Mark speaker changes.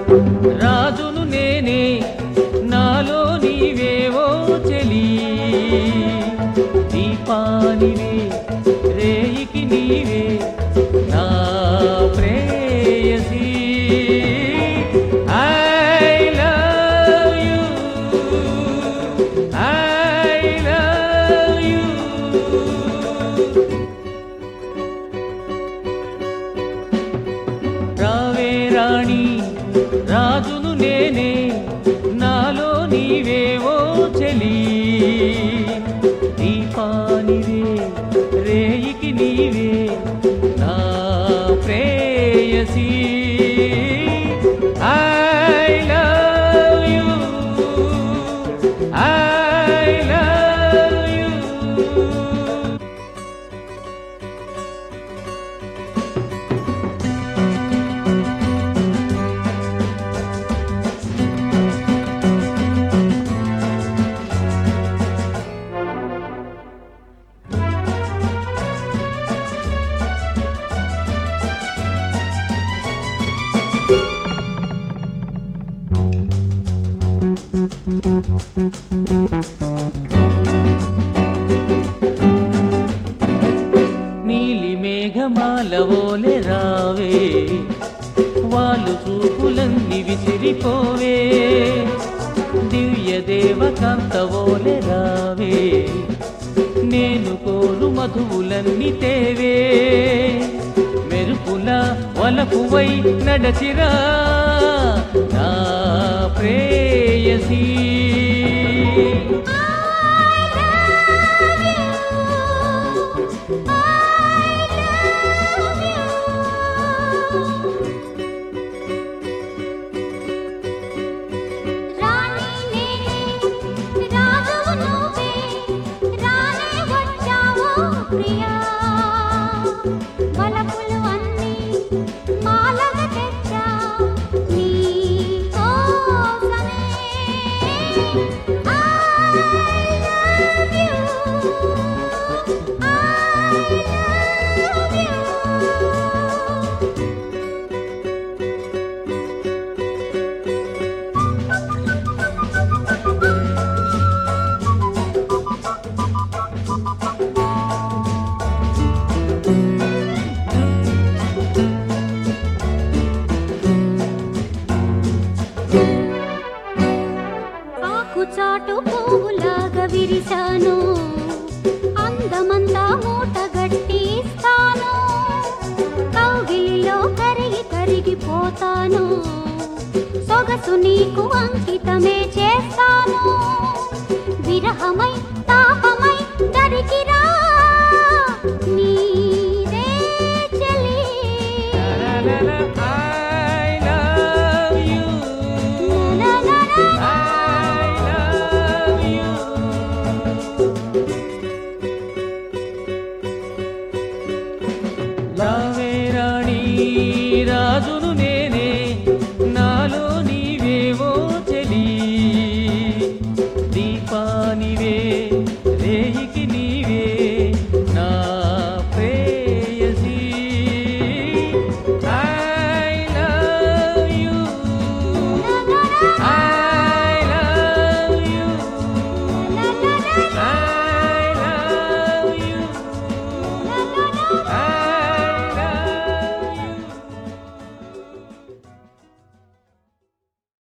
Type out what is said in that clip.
Speaker 1: రాజును నేనే నాలో నీవేవో చెలి దీపానివే రేయికి నీవే నా ప్రేయసి I love you I love you రావే రాణి రాజును నేనే నాలో నీవేవో చెలి దీపానివే రేయికి నీవే నా ప్రేయసి I love you I love you నీలి మేఘమాల ఓలె రావే వాళ్ళు చూపులన్నీ విసిరిపోవే దివ్య దేవకాంత ఓలె రావే నేను కోరు మధువులన్నీ తేవే మెరుపుల వలపువై నడచిరా నా ప్రేయసీ
Speaker 2: రాణి నేనే రాజువు నువ్వే రానే వచ్చావో ప్రియా బలపులు అన్నీ మాలగ తెచ్చా నీ కోసమే I love you I love you ఆకుచాటు పువ్వులాగా విరిశాను అందమంతా మూట గట్టిస్తాను కౌగిలిలో కరిగి కరిగిపోతాను సొగసు నీకు అంకితమే చేస్తాను విరహమై తాపమై దరికిరా నీరే చలి
Speaker 1: I love you.
Speaker 2: La, la, la.
Speaker 1: I love you. రావే రాణి రాజును నేనే నాలో నీవేవో చెలి దీపానివే రేయికి